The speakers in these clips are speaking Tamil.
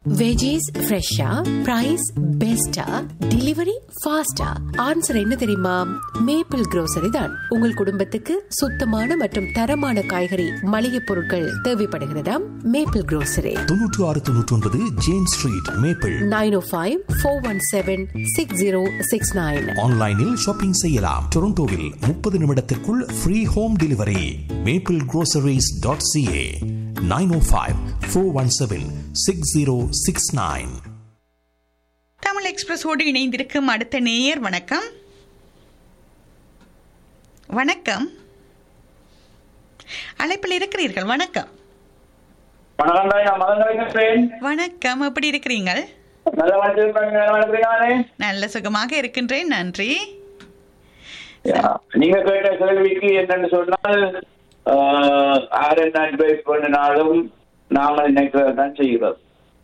வெஜிஸ் ஃப்ரெஷ்ஷா பிரைஸ் பெஸ்டா டெலிவரி ஃபாஸ்டா ஆன்சர் என்ன தெரியுமா மேப்பிள் grocery தான் உங்கள் குடும்பத்துக்கு சுத்தமான மற்றும் தரமான காய்கறி மளிகை பொருட்கள் தேவைப்படுகிறதா மேப்பிள் grocery தொன்னூற்று ஆறு தொன்னூற்றி ஒன்பது James street maple nine O five four one seven six zero six nine ஆன்லைனில் ஷாப்பிங் செய்யலாம் டொரண்டோவில் முப்பது நிமிடத்திற்குள் free home delivery maple groceries.ca dot CA nine O five four one seven six zero six nine Tamil எக்ஸ்பிரஸோடு இணைந்திருக்கும் அடுத்த நேயர் வணக்கம் வணக்கம் அழைப்பில் இருக்கிறீர்கள் வணக்கம் வணக்கம் தாய், நான் மதன் கலைஞர் வணக்கம் எப்படி இருக்கிறீங்கள் நல்ல வணக்கம் நல்ல வணக்கங்களே நல்ல சுகமாக இருக்கின்றேன் நன்றி நீங்க கேட்ட கேள்விக்கு என்னன்னு சொன்னால் ஆஹ், யார் என்ன அட்வைஸ் பண்ணினாலும் நாங்கள் நினைக்கிறது தான் செய்கிறோம்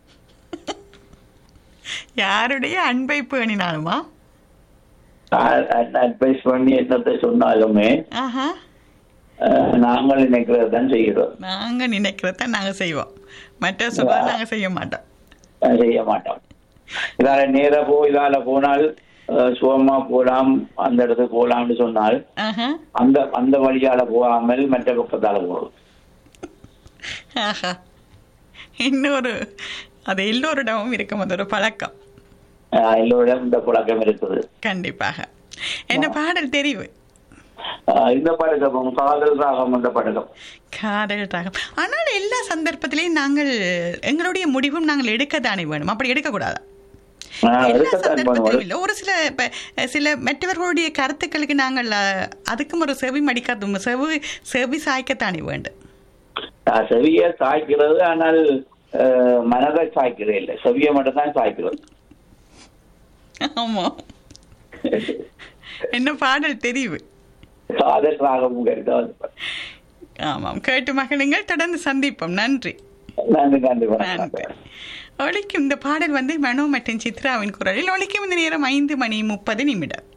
யாருடைய அன்பை பேணினாலுமா யார் என்ன அட்வைஸ் பண்ணி என்னத்தை சொன்னாலுமே ஆஹா ஆஹ், நாங்கள் நினைக்கிறது தான் செய்கிறோம் நாங்க நினைக்கிறத நாங்க செய்வோம் மற்ற சொல்ல நாங்க செய்ய மாட்டோம் ஆஹ், செய்ய மாட்டோம் இதால நேர போ இதால போனால் ஆஹ், சுகமா போலாம் அந்த இடத்துக்கு போலாம்னு சொன்னால் ஆஹா அந்த அந்த வழியால போகாமல் மற்ற பக்கத்தால போகும் ஆஹா இன்னொரு அது எல்லோரிடமும் இருக்கும் அது ஒரு பழக்கம் ஆஹ், எல்லோரிடம் இந்த புழக்கம் இருக்குது கண்டிப்பாக என்ன பாடல் தெரிவு ஆஹ் இந்த படகம் காதல் ராகம் என்ற படகம் காதல் ராகம் ஆனால் எல்லா சந்தர்ப்பத்திலையும் நாங்கள் எங்களுடைய முடிவும் நாங்கள் எடுக்கத்தானே வேணும் அப்படி எடுக்கக்கூடாது ஆஹ் எல்லா எடுக்கத்தான் சந்தர்ப்பத்திலும் பண்ணுவோம் இல்லை ஒரு சில இப்ப, சில மற்றவர்களுடைய கருத்துக்களுக்கு நாங்கள் அஹ், அதுக்கும் ஒரு செவி மடிக்க செவி செவி சாய்க்கத்தானே வேண்டும் ஆஹ் செவிய சாய்க்கிறது ஆனால் ஆஹ் மனதை சாய்க்கிறது இல்லை செவிய மட்டும் தான் சாய்க்கிறது ஆமா என்ன பாடல் தெரிவு காதல் ராகம் வந்து ஆமாம் கேட்டு மகளுங்கள் தொடர்ந்து சந்திப்போம் நன்றி நன்றி நன்றி நன்றி வணக்கம் ஒலிக்கும் இந்த பாடல் வந்து மனோ மற்றும் சித்ராவின் குரலில் ஒலிக்கும் இந்த நேரம் ஐந்து மணி முப்பது நிமிடம்